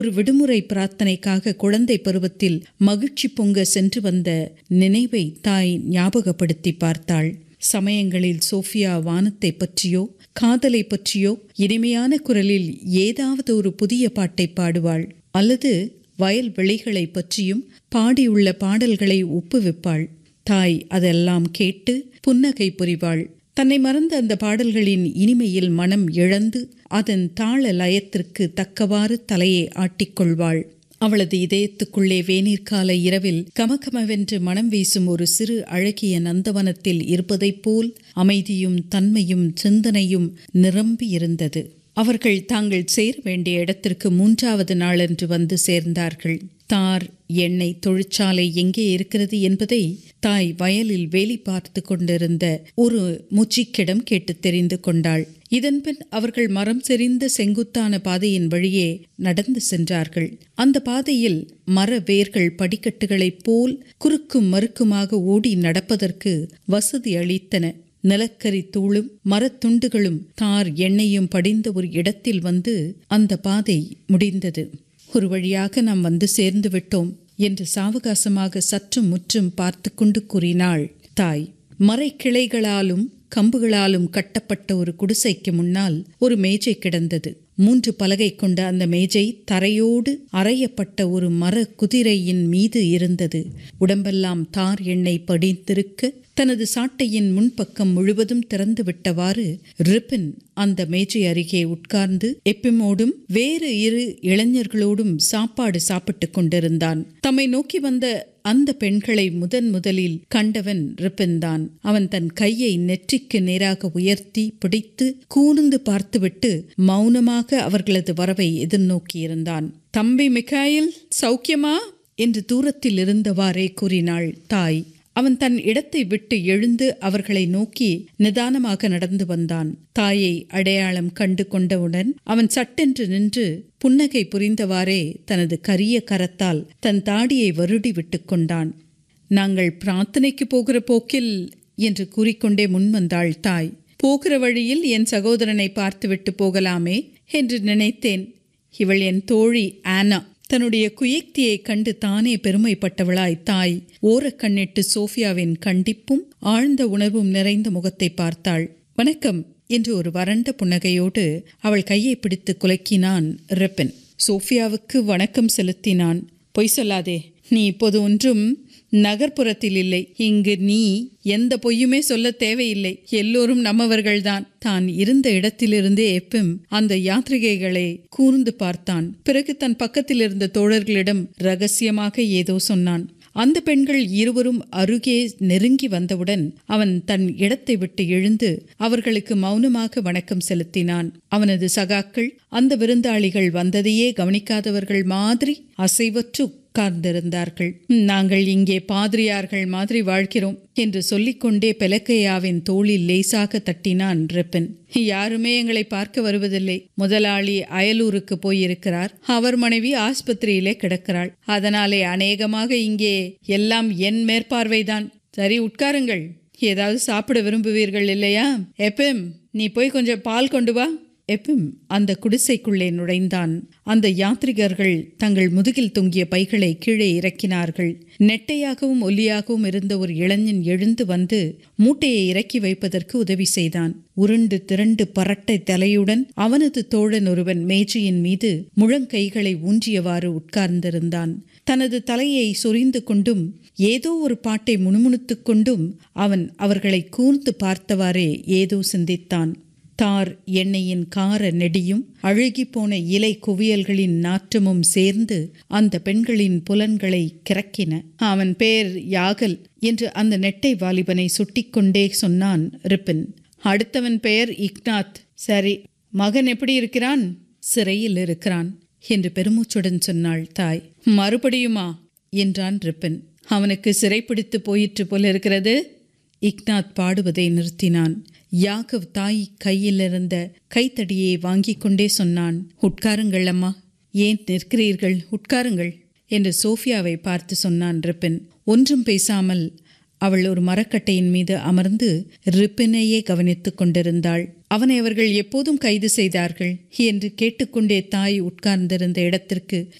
ஒரு விடுமுறை பிரார்த்தனைக்காக குழந்தை பருவத்தில் மகிழ்ச்சி பொங்க சென்று வந்த நினைவை தாய் ஞாபகப்படுத்தி பார்த்தாள் சமயங்களில் சோஃபியா வானத்தை பற்றியோ காதலை பற்றியோ இனிமையான குரலில் ஏதாவது ஒரு புதிய பாட்டை பாடுவாள் அல்லது வயல் வெளிகளை பற்றியும் பாடியுள்ள பாடல்களை ஒப்புவிப்பாள் தாய் அதெல்லாம் கேட்டு புன்னகை புரிவாள் தன்னை மறந்த அந்த பாடல்களின் இனிமையில் மனம் இழந்து அதன் தாள லயத்திற்கு தக்கவாறு தலையை ஆட்டிக்கொள்வாள் அவளது இதயத்துக்குள்ளே வேநீர்கால இரவில் கமகமவென்று மனம் வீசும் ஒரு சிறு அழகிய நந்தவனத்தில் இருப்பதைப் போல் அமைதியும் தன்மையும் சிந்தனையும் நிரம்பி இருந்தது அவர்கள் தாங்கள் சேர வேண்டிய இடத்திற்கு மூன்றாவது நாளன்று வந்து சேர்ந்தார்கள் தார் எண்ணெய் தொழிற்சாலை எங்கே இருக்கிறது என்பதை தாய் வயலில் வேலி பார்த்து கொண்டிருந்த ஒரு முச்சிக்கிடம் கேட்டு தெரிந்து கொண்டாள் இதன்பின் அவர்கள் மரம் செறிந்த செங்குத்தான பாதையின் வழியே நடந்து சென்றார்கள் அந்த பாதையில் மர வேர்கள் படிக்கட்டுகளைப் போல் குறுக்கும் மறுக்குமாக ஓடி நடப்பதற்கு வசதி அளித்தன நிலக்கரி தூளும் மரத்துண்டுகளும் தார் எண்ணெயும் படிந்த ஒரு இடத்தில் வந்து அந்த பாதை முடிந்தது ஒரு வழியாக நாம் வந்து சேர்ந்து விட்டோம் என்று சாவகாசமாக சற்றும் முற்றும் பார்த்து கொண்டு கூறினாள் தாய் மறை கிளைகளாலும் கம்புகளாலும் கட்டப்பட்ட ஒரு குடிசைக்கு முன்னால் ஒரு மேஜை கிடந்தது மூன்று பலகை கொண்ட அந்த மேஜை தரையோடு அறையப்பட்ட ஒரு மர குதிரையின் மீது இருந்தது உடம்பெல்லாம் தார் எண்ணெய் படித்திருக்க தனது சாட்டையின் முன்பக்கம் முழுவதும் திறந்து விட்டவாறு ரிப்பின் அந்த மேஜை அருகே உட்கார்ந்து எப்பிமோடும் வேறு இரு இளைஞர்களோடும் சாப்பாடு சாப்பிட்டு கொண்டிருந்தான் தம்மை நோக்கி வந்த அந்த பெண்களை முதன் முதலில் கண்டவன் ரிப்பன் தான் அவன் தன் கையை நெற்றிக்கு நேராக உயர்த்தி பிடித்து கூர்ந்து பார்த்துவிட்டு மௌனமாக அவர்களது வரவை எதிர்நோக்கியிருந்தான் தம்பி மிகாயில் சௌக்கியமா என்று தூரத்தில் இருந்தவாறே கூறினாள் தாய் அவன் தன் இடத்தை விட்டு எழுந்து அவர்களை நோக்கி நிதானமாக நடந்து வந்தான் தாயை அடையாளம் கண்டு கொண்டவுடன் அவன் சட்டென்று நின்று புன்னகை புரிந்தவாறே தனது கரிய கரத்தால் தன் தாடியை வருடி விட்டு கொண்டான் நாங்கள் பிரார்த்தனைக்கு போகிற போக்கில் என்று கூறிக்கொண்டே முன்வந்தாள் தாய் போகிற வழியில் என் சகோதரனை பார்த்துவிட்டு போகலாமே என்று நினைத்தேன் இவள் என் தோழி ஆனா தன்னுடைய குயக்தியை கண்டு தானே பெருமைப்பட்டவளாய் தாய் ஓரக்கண்ணிட்டு சோஃபியாவின் கண்டிப்பும் ஆழ்ந்த உணர்வும் நிறைந்த முகத்தை பார்த்தாள் வணக்கம் என்று ஒரு வறண்ட புன்னகையோடு அவள் கையை பிடித்து குலுக்கினான் ரெப்பன் சோஃபியாவுக்கு வணக்கம் செலுத்தினான் பொய் சொல்லாதே நீ இப்போது ஒன்றும் நகர்ப்புறத்தில் இல்லை இங்கு நீ எந்த பொய்யுமே சொல்ல தேவையில்லை எல்லோரும் நம்மவர்கள்தான் தான் இருந்த இடத்திலிருந்தே எப்பம் அந்த யாத்ரிகைகளை கூர்ந்து பார்த்தான் பிறகு தன் பக்கத்தில் இருந்த தோழர்களிடம் ரகசியமாக ஏதோ சொன்னான் அந்த பெண்கள் இருவரும் அருகே நெருங்கி வந்தவுடன் அவன் தன் இடத்தை விட்டு எழுந்து அவர்களுக்கு மௌனமாக வணக்கம் செலுத்தினான் அவனது சகாக்கள் அந்த விருந்தாளிகள் வந்ததையே கவனிக்காதவர்கள் மாதிரி அசைவற்று உட்கார்ந்திருந்தார்கள் நாங்கள் இங்கே பாதிரியார்கள் மாதிரி வாழ்கிறோம் என்று சொல்லிக்கொண்டே பெலக்கையாவின் தோளில் லேசாக தட்டினான் ரெப்பன் யாருமே எங்களை பார்க்க வருவதில்லை முதலாளி அயலூருக்கு போயிருக்கிறார் அவர் மனைவி ஆஸ்பத்திரியிலே கிடக்கிறாள் அதனாலே அநேகமாக இங்கே எல்லாம் என் மேற்பார்வைதான் சரி உட்காருங்கள் ஏதாவது சாப்பிட விரும்புவீர்கள் இல்லையா எப்பம் நீ போய் கொஞ்சம் பால் கொண்டு வா எப்பும் அந்த குடிசைக்குள்ளே நுழைந்தான் அந்த யாத்ரிகர்கள் தங்கள் முதுகில் தொங்கிய பைகளை கீழே இறக்கினார்கள் நெட்டையாகவும் ஒல்லியாகவும் இருந்த ஒரு இளைஞன் எழுந்து வந்து மூட்டையை இறக்கி வைப்பதற்கு உதவி செய்தான் உருண்டு திரண்டு பரட்டை தலையுடன் அவனது தோழன் ஒருவன் மேஜையின் மீது முழங்கைகளை ஊன்றியவாறு உட்கார்ந்திருந்தான் தனது தலையை சொரிந்து கொண்டும் ஏதோ ஒரு பாட்டை முணுமுணுத்துக் கொண்டும் அவன் அவர்களை கூர்ந்து பார்த்தவாறே ஏதோ சிந்தித்தான் தார் எண்ணெயின் கார நெடியும் அழுகி போன இலை குவியல்களின் நாற்றமும் சேர்ந்து அந்த பெண்களின் புலன்களை கிறக்கின அவன் பேர் யாகல் என்று அந்த நெட்டை வாலிபனை சுட்டிக்கொண்டே சொன்னான் ரிப்பின் அடுத்தவன் பெயர் இக்னாத் சரி மகன் எப்படி இருக்கிறான் சிறையில் இருக்கிறான் என்று பெருமூச்சுடன் சொன்னாள் தாய் மறுபடியுமா என்றான் ரிப்பின் அவனுக்கு சிறைப்பிடித்து போயிற்று போல இருக்கிறது இக்னாத் பாடுவதை நிறுத்தினான் யாகவ் தாய் கையில் இருந்த கைத்தடியை வாங்கிக் கொண்டே சொன்னான் உட்காருங்கள் அம்மா ஏன் நிற்கிறீர்கள் உட்காருங்கள் என்று சோஃபியாவை பார்த்து சொன்னான் ரிப்பின் ஒன்றும் பேசாமல் அவள் ஒரு மரக்கட்டையின் மீது அமர்ந்து ரிப்பினையே கவனித்துக் கொண்டிருந்தாள் அவனை அவர்கள் எப்போதும் கைது செய்தார்கள் என்று கேட்டுக்கொண்டே தாய் உட்கார்ந்திருந்த இடத்திற்கு